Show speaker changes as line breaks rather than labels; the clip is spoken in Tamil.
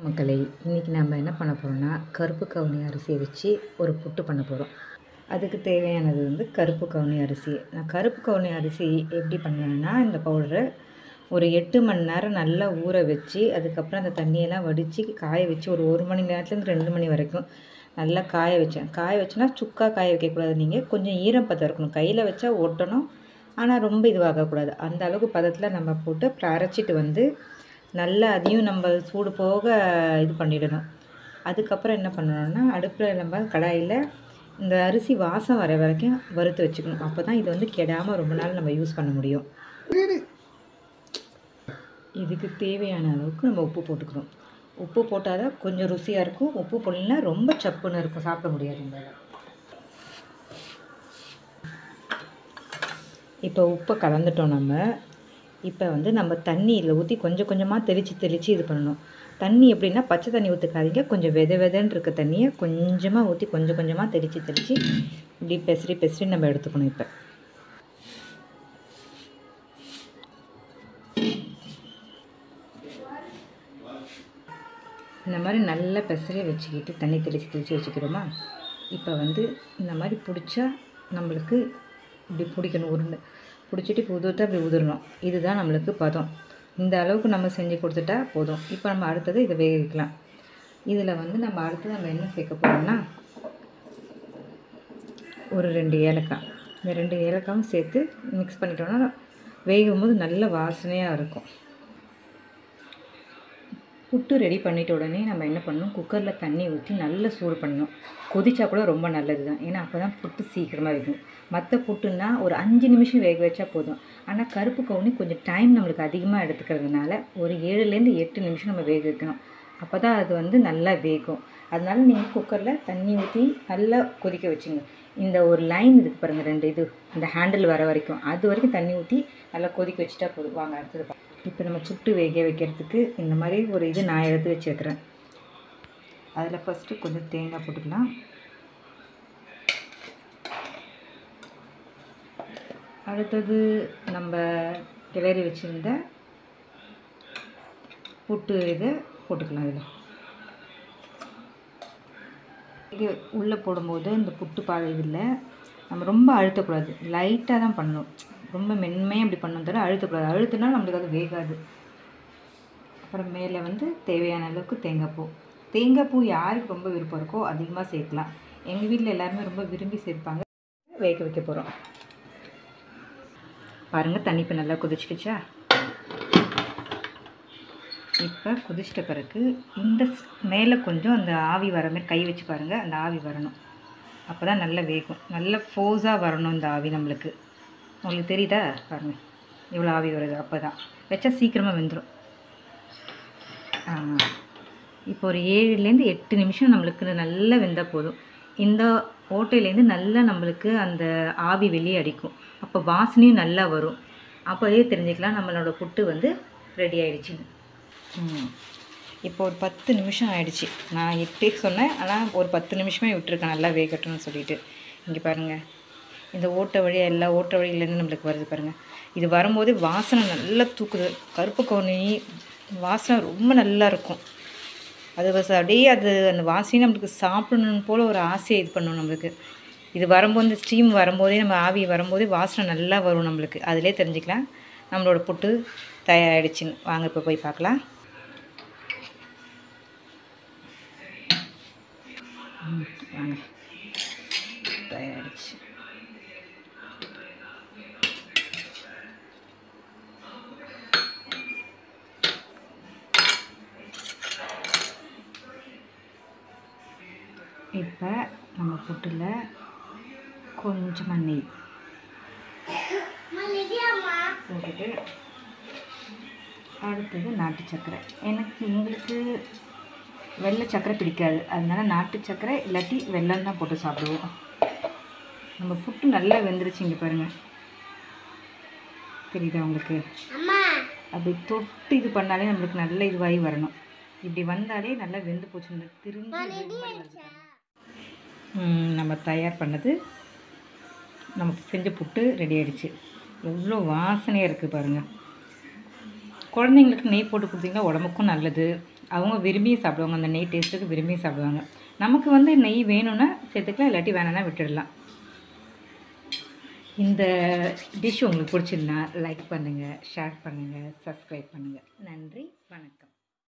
மக்களே இன்றைக்கி நம்ம என்ன பண்ண போகிறோம்னா கருப்பு கவுனி அரிசியை வச்சு ஒரு புட்டு பண்ண போகிறோம் அதுக்கு தேவையானது வந்து கருப்பு கவுனி அரிசி நான் கருப்பு கவுனி அரிசி எப்படி பண்ணுவேன்னா இந்த பவுடரை ஒரு எட்டு மணி நேரம் நல்லா ஊற வச்சு அதுக்கப்புறம் அந்த தண்ணியெல்லாம் வடித்து காய வச்சு ஒரு ஒரு மணி நேரத்துலேருந்து ரெண்டு மணி வரைக்கும் நல்லா காய வச்சேன் காய வச்சுனா சுக்கா காய வைக்கக்கூடாது நீங்கள் கொஞ்சம் ஈரப்பதம் இருக்கணும் கையில் வச்சா ஒட்டணும் ஆனால் ரொம்ப இதுவாகக்கூடாது அந்த அளவுக்கு பதத்தில் நம்ம போட்டு அப்புறம் அரைச்சிட்டு வந்து நல்லா அதையும் நம்ம சூடு போக இது பண்ணிடணும் அதுக்கப்புறம் என்ன பண்ணணும்னா அடுப்பில் நம்ம கடாயில் இந்த அரிசி வாசம் வர வரைக்கும் வறுத்து வச்சுக்கணும் அப்போ தான் இது வந்து கெடாமல் ரொம்ப நாள் நம்ம யூஸ் பண்ண முடியும் இதுக்கு தேவையான அளவுக்கு நம்ம உப்பு போட்டுக்கணும் உப்பு போட்டால் தான் கொஞ்சம் ருசியாக இருக்கும் உப்பு போடலன்னா ரொம்ப சப்புன்னு இருக்கும் சாப்பிட முடியாது நம்மளால இப்போ உப்பை கலந்துட்டோம் நம்ம இப்போ வந்து நம்ம தண்ணியில் ஊற்றி கொஞ்சம் கொஞ்சமாக தெளித்து தெளித்து இது பண்ணணும் தண்ணி எப்படின்னா பச்சை தண்ணி ஊற்றுக்காதீங்க கொஞ்சம் வெத வெதன்னு இருக்க தண்ணியை கொஞ்சமாக ஊற்றி கொஞ்சம் கொஞ்சமாக தெளித்து தெளித்து இப்படி பெசரி பெசரி நம்ம எடுத்துக்கணும் இப்போ இந்த மாதிரி நல்லா பெசரி வச்சுக்கிட்டு தண்ணி தெளித்து தெளித்து வச்சுக்கிறோமா இப்போ வந்து இந்த மாதிரி பிடிச்சா நம்மளுக்கு இப்படி பிடிக்கணும் உருண்டை பிடிச்சிட்டு இப்போ உதிர்த்தா இப்படி உதிரணும் இதுதான் நம்மளுக்கு பதம் இந்த அளவுக்கு நம்ம செஞ்சு கொடுத்துட்டா போதும் இப்போ நம்ம அடுத்தது இதை வேக வைக்கலாம் இதில் வந்து நம்ம அடுத்தது நம்ம என்ன சேர்க்க போகிறோம்னா ஒரு ரெண்டு ஏலக்காய் இந்த ரெண்டு ஏலக்காயும் சேர்த்து மிக்ஸ் பண்ணிட்டோம்னா வேகும் போது நல்ல வாசனையாக இருக்கும் புட்டு ரெடி பண்ணிட்ட உடனே நம்ம என்ன பண்ணணும் குக்கரில் தண்ணி ஊற்றி நல்லா சூடு பண்ணணும் கொதிச்சா கூட ரொம்ப நல்லது தான் ஏன்னா அப்போ தான் புட்டு சீக்கிரமாக வேகும் மற்ற புட்டுன்னா ஒரு அஞ்சு நிமிஷம் வேக வச்சா போதும் ஆனால் கருப்பு கவுனி கொஞ்சம் டைம் நம்மளுக்கு அதிகமாக எடுத்துக்கிறதுனால ஒரு ஏழுலேருந்து எட்டு நிமிஷம் நம்ம வேக வைக்கணும் அப்போ தான் அது வந்து நல்லா வேகும் அதனால நீங்கள் குக்கரில் தண்ணி ஊற்றி நல்லா கொதிக்க வச்சுங்க இந்த ஒரு லைன் இருக்குது பாருங்கள் ரெண்டு இது இந்த ஹேண்டில் வர வரைக்கும் அது வரைக்கும் தண்ணி ஊற்றி நல்லா கொதிக்க வச்சுட்டா போதும் வாங்க அடுத்தது பா இப்போ நம்ம சுட்டு வேக வைக்கிறதுக்கு இந்த மாதிரி ஒரு இது நான் எடுத்து வச்சுருக்கிறேன் அதில் ஃபஸ்ட்டு கொஞ்சம் தேங்காய் போட்டுக்கலாம் அடுத்தது நம்ம கிளறி வச்சுருந்த புட்டு இதை போட்டுக்கலாம் இதில் இது உள்ளே போடும்போது இந்த புட்டு பால் இதில் நம்ம ரொம்ப அழுத்தக்கூடாது லைட்டாக தான் பண்ணணும் ரொம்ப மென்மையாக இப்படி பண்ணணும் தவிர அழுத்தக்கூடாது அழுத்தினா நம்மளுக்கு அது வேகாது அப்புறம் மேலே வந்து தேவையான அளவுக்கு தேங்காய் பூ தேங்காய் பூ யாருக்கு ரொம்ப விருப்பம் இருக்கோ அதிகமாக சேர்க்கலாம் எங்கள் வீட்டில் எல்லாருமே ரொம்ப விரும்பி சேர்ப்பாங்க வேக வைக்க போகிறோம் பாருங்கள் தண்ணி இப்போ நல்லா கொதிச்சிடுச்சா இப்போ கொதிச்சிட்ட பிறகு இந்த மேலே கொஞ்சம் அந்த ஆவி வர மாதிரி கை வச்சு பாருங்கள் அந்த ஆவி வரணும் அப்போ தான் நல்லா வேகும் நல்ல ஃபோர்ஸாக வரணும் இந்த ஆவி நம்மளுக்கு உங்களுக்கு தெரியுதா பாருங்கள் இவ்வளோ ஆவி வருது அப்போ தான் வச்சா சீக்கிரமாக வெந்துடும் இப்போ ஒரு ஏழுலேருந்து எட்டு நிமிஷம் நம்மளுக்கு நல்லா வெந்தால் போதும் இந்த ஓட்டையிலேருந்து நல்லா நம்மளுக்கு அந்த ஆவி வெளியே அடிக்கும் அப்போ வாசனையும் நல்லா வரும் அப்போதே தெரிஞ்சுக்கலாம் நம்மளோட புட்டு வந்து ரெடி ஆயிடுச்சுன்னு இப்போ ஒரு பத்து நிமிஷம் ஆயிடுச்சு நான் எட்டே சொன்னேன் ஆனால் ஒரு பத்து நிமிஷமே விட்டுருக்கேன் நல்லா வேகட்டும்னு சொல்லிட்டு இங்கே பாருங்கள் இந்த ஓட்டை வழியாக எல்லா ஓட்டை வழியிலேருந்து நம்மளுக்கு வருது பாருங்கள் இது வரும்போது வாசனை நல்லா தூக்குது கருப்பு கவுனி வாசனை ரொம்ப நல்லா இருக்கும் அது வச அப்படியே அது அந்த வாசனை நம்மளுக்கு சாப்பிடணும் போல் ஒரு ஆசையை இது பண்ணும் நம்மளுக்கு இது வரும்போது இந்த ஸ்டீம் வரும்போதே நம்ம ஆவி வரும்போதே வாசனை நல்லா வரும் நம்மளுக்கு அதிலே தெரிஞ்சுக்கலாம் நம்மளோட புட்டு தயாராகிடுச்சுங்க வாங்க இப்போ போய் பார்க்கலாம் வாங்க தயாராகிடுச்சு இப்போ நம்ம புட்டில் கொஞ்சமாக நெய் போட்டுட்டு அடுத்தது நாட்டு சர்க்கரை எனக்கு எங்களுக்கு வெள்ளை சர்க்கரை பிடிக்காது அதனால நாட்டு சர்க்கரை இல்லாட்டி வெல்லம் தான் போட்டு சாப்பிடுவோம் நம்ம புட்டு நல்லா வெந்துருச்சு இங்கே பாருங்கள் தெரியுதா உங்களுக்கு அப்படி தொட்டு இது பண்ணாலே நம்மளுக்கு நல்ல இதுவாகி வரணும் இப்படி வந்தாலே நல்லா வெந்து போச்சு திரும்பி நம்ம தயார் பண்ணது நமக்கு செஞ்ச புட்டு ரெடி ஆயிடுச்சு எவ்வளோ வாசனையாக இருக்குது பாருங்கள் குழந்தைங்களுக்கு நெய் போட்டு கொடுத்தீங்கன்னா உடம்புக்கும் நல்லது அவங்க விரும்பி சாப்பிடுவாங்க அந்த நெய் டேஸ்ட்டுக்கு விரும்பி சாப்பிடுவாங்க நமக்கு வந்து நெய் வேணும்னா சேர்த்துக்கலாம் இல்லாட்டி வேணாம்னா விட்டுடலாம் இந்த டிஷ் உங்களுக்கு பிடிச்சிருந்தா லைக் பண்ணுங்கள் ஷேர் பண்ணுங்கள் சப்ஸ்கிரைப் பண்ணுங்கள் நன்றி வணக்கம்